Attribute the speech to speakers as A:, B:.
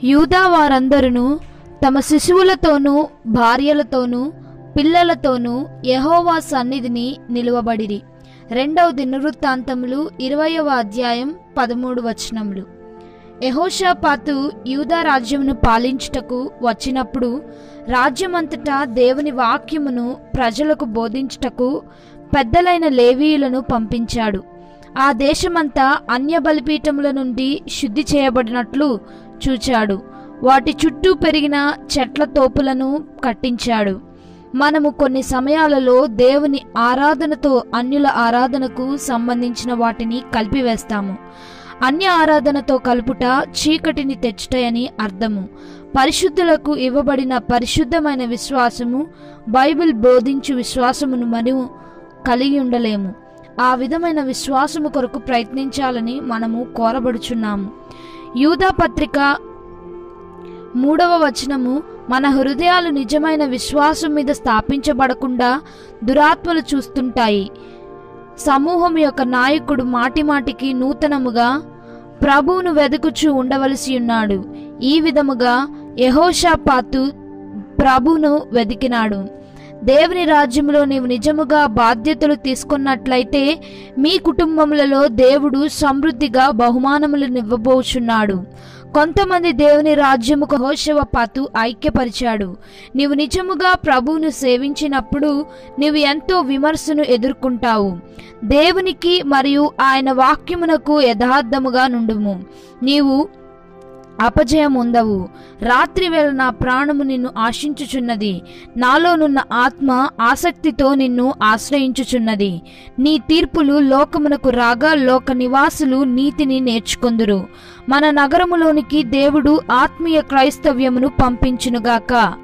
A: యూదా వారందరూ తమ శిశువులతోనూ భార్యలతోనూ పిల్లలతోనూ యెహోవా సన్నిధిని నిలువబడిరి రెండవ దినవృత్తాంతములు ఇరవయవ అధ్యాయం పదమూడు వచనములు యెహోషాపాతు యూదా రాజ్యమును పాలించుటకు వచ్చినప్పుడు రాజ్యమంతటా దేవుని వాక్యమును ప్రజలకు బోధించుటకు పెద్దలైన లేవీయులను పంపించాడు ఆ దేశమంతా అన్య బలిపీఠముల నుండి శుద్ధి చేయబడినట్లు చూచాడు వాటి చుట్టూ పెరిగిన చెట్ల తోపులను కట్టించాడు మనము కొన్ని సమయాలలో దేవుని ఆరాధనతో అన్యుల ఆరాధనకు సంబంధించిన వాటిని కలిపివేస్తాము అన్య ఆరాధనతో కలుపుట చీకటిని తెచ్చుటయని అర్థము పరిశుద్ధులకు ఇవ్వబడిన పరిశుద్ధమైన విశ్వాసము బైబిల్ బోధించు విశ్వాసమును మనము కలిగి ఉండలేము ఆ విధమైన విశ్వాసము కొరకు ప్రయత్నించాలని మనము కోరబడుచున్నాము యూదా పత్రిక మూడవ వచనము మన హృదయాలు నిజమైన విశ్వాసం మీద స్థాపించబడకుండా దురాత్మలు చూస్తుంటాయి సమూహం యొక్క నాయకుడు మాటిమాటికి నూతనముగా ప్రభువును వెదుకుచూ ఉండవలసి ఉన్నాడు ఈ విధముగా యెహోషాపాతు ప్రభువును వెదికినాడు దేవుని రాజ్యంలో నీవు నిజముగా బాధ్యతలు తీసుకున్నట్లయితే మీ కుటుంబములలో దేవుడు సమృద్ధిగా బహుమానములు నివ్వబోచున్నాడు కొంతమంది దేవుని రాజ్యముకు హోషవపాతు ఐక్యపరిచాడు నీవు నిజముగా ప్రభువును సేవించినప్పుడు నీవు ఎంతో విమర్శను ఎదుర్కొంటావు దేవునికి మరియు ఆయన వాక్యమునకు యథార్థముగా నుండుము నీవు అపజయం ఉండవు రాత్రి వేళ నా ప్రాణము నిన్ను ఆశించుచున్నది నాలోనున్న ఆత్మ ఆసక్తితో నిన్ను ఆశ్రయించుచున్నది నీ తీర్పులు లోకమునకు రాగా లోక నివాసులు నీతిని నేర్చుకొందురు మన నగరములోనికి దేవుడు ఆత్మీయ క్రైస్తవ్యమును పంపించునుగాక